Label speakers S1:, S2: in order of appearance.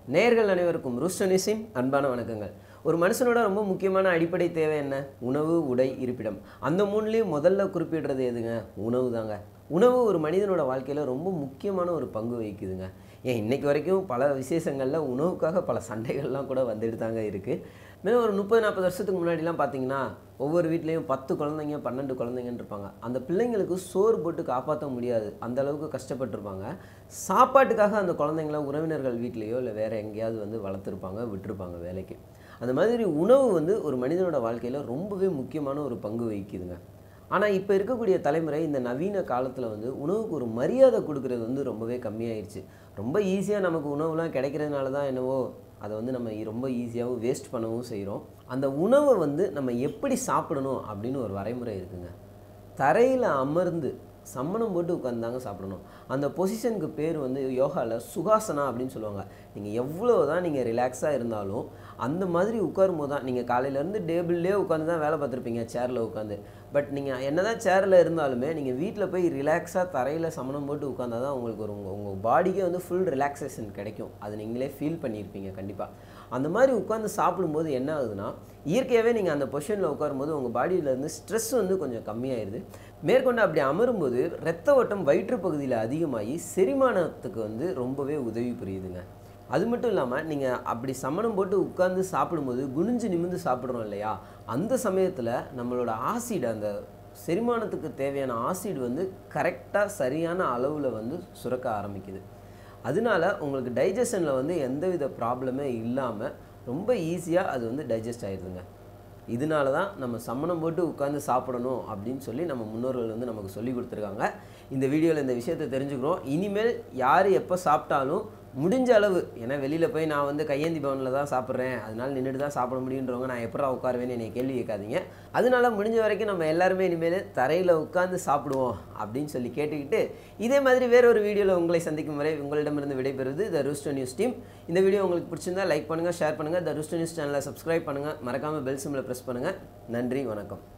S1: நேர்கள் அனைவருக்கும் ருஷ்டனிஸின் அன்பான வணக்கங்கள் ஒரு மனுஷனோட ரொம்ப முக்கியமான அடிப்படை தேவை என்ன உணவு உடை இருப்பிடம் அந்த மூணுலேயும் முதல்ல குறிப்பிடுறது எதுங்க உணவு தாங்க உணவு ஒரு மனிதனோட வாழ்க்கையில் ரொம்ப முக்கியமான ஒரு பங்கு வகிக்குதுங்க ஏன் இன்னைக்கு வரைக்கும் பல விசேஷங்களில் உணவுக்காக பல சண்டைகள்லாம் கூட வந்துட்டு தாங்க இருக்குது மேலும் ஒரு முப்பது நாற்பது வருஷத்துக்கு முன்னாடிலாம் பார்த்தீங்கன்னா ஒவ்வொரு வீட்லேயும் பத்து குழந்தைங்க பன்னெண்டு குழந்தைங்கன்னு இருப்பாங்க அந்த பிள்ளைங்களுக்கு சோறு போட்டு காப்பாற்ற முடியாது அந்த அளவுக்கு கஷ்டப்பட்டிருப்பாங்க சாப்பாட்டுக்காக அந்த குழந்தைங்கள உறவினர்கள் வீட்லேயோ இல்லை வேறு எங்கேயாவது வந்து வளர்த்துருப்பாங்க விட்டுருப்பாங்க வேலைக்கு அந்த மாதிரி உணவு வந்து ஒரு மனிதனோட வாழ்க்கையில் ரொம்பவே முக்கியமான ஒரு பங்கு வகிக்குதுங்க ஆனால் இப்போ இருக்கக்கூடிய தலைமுறை இந்த நவீன காலத்தில் வந்து உணவுக்கு ஒரு மரியாதை கொடுக்கறது வந்து ரொம்பவே கம்மியாயிருச்சு ரொம்ப ஈஸியாக நமக்கு உணவுலாம் கிடைக்கிறதுனால தான் என்னவோ அதை வந்து நம்ம ரொம்ப ஈஸியாகவும் வேஸ்ட் பண்ணவும் செய்கிறோம் அந்த உணவை வந்து நம்ம எப்படி சாப்பிடணும் அப்படின்னு ஒரு வரைமுறை இருக்குங்க தரையில் அமர்ந்து சம்மணம் போட்டு உட்காந்தாங்க சாப்பிடணும் அந்த பொசிஷனுக்கு பேர் வந்து யோகாவில் சுகாசனா அப்படின்னு சொல்லுவாங்க நீங்கள் எவ்வளோ தான் நீங்கள் ரிலாக்ஸாக இருந்தாலும் அந்த மாதிரி உட்காரும் போது தான் நீங்கள் காலையிலேருந்து டேபிள்லேயே உட்காந்து தான் வேலை பார்த்துருப்பீங்க சேரில் உட்காந்து பட் நீங்கள் என்ன தான் சேரில் இருந்தாலுமே நீங்கள் வீட்டில் போய் ரிலாக்ஸாக தரையில் சமணம் போட்டு உட்காந்தா தான் உங்களுக்கு ஒரு உங்கள் உங்கள் பாடிக்கே வந்து ஃபுல் ரிலாக்ஸேஷன் கிடைக்கும் அது நீங்களே ஃபீல் பண்ணியிருப்பீங்க கண்டிப்பாக அந்த மாதிரி உட்காந்து சாப்பிடும்போது என்ன ஆகுதுன்னா இயற்கையாகவே நீங்கள் அந்த பொசிஷனில் உட்காரும்போது உங்கள் பாடியிலேருந்து ஸ்ட்ரெஸ் வந்து கொஞ்சம் கம்மியாயிருது மேற்கொண்டு அப்படி அமரும்போது ரத்த ஓட்டம் வயிற்று பகுதியில் அதிகமாகி செரிமானத்துக்கு வந்து ரொம்பவே உதவி புரியுதுங்க அது மட்டும் இல்லாமல் நீங்கள் அப்படி சமணம் போட்டு உட்காந்து சாப்பிடும்போது குனிஞ்சு நிமிந்து சாப்பிட்றோம் இல்லையா அந்த சமயத்தில் நம்மளோட ஆசிட் அந்த செரிமானத்துக்கு தேவையான ஆசிட் வந்து கரெக்டாக சரியான அளவில் வந்து சுரக்க ஆரம்பிக்குது அதனால உங்களுக்கு டைஜஷனில் வந்து எந்தவித ப்ராப்ளமே இல்லாமல் ரொம்ப ஈஸியாக அது வந்து டைஜஸ்ட் ஆயிடுதுங்க இதனால தான் நம்ம சம்மணம் போட்டு உட்காந்து சாப்பிடணும் அப்படின்னு சொல்லி நம்ம முன்னோர்கள் வந்து நமக்கு சொல்லி கொடுத்துருக்காங்க இந்த வீடியோவில் இந்த விஷயத்தை தெரிஞ்சுக்கிறோம் இனிமேல் யார் எப்போ சாப்பிட்டாலும் முடிஞ்ச அளவு ஏன்னா வெளியில் போய் நான் வந்து கையேந்தி பவனில் தான் சாப்பிட்றேன் அதனால நின்றுட்டு தான் சாப்பிட முடியுன்றவங்க நான் எப்படா உட்காருவேன்னு என்னை கேள்வி கேட்காதீங்க அதனால முடிஞ்ச வரைக்கும் நம்ம எல்லாருமே இனிமேல் தரையில் உட்காந்து சாப்பிடுவோம் அப்படின்னு சொல்லி கேட்டுக்கிட்டு இதே மாதிரி வேற ஒரு வீடியோவில் உங்களை சந்திக்கும் வரை உங்களிடமிருந்து விடைபெறுவது த ரூஸ்டோ நியூஸ் டீம் இந்த வீடியோ உங்களுக்கு பிடிச்சிருந்தா லைக் பண்ணுங்கள் ஷேர் பண்ணுங்கள் த ரூஸ்டோ நியூஸ் சேனலை சப்ஸ்கிரைப் பண்ணுங்கள் மறக்காமல் பெல் சிம்மில் ப்ரெஸ் பண்ணுங்கள் நன்றி வணக்கம்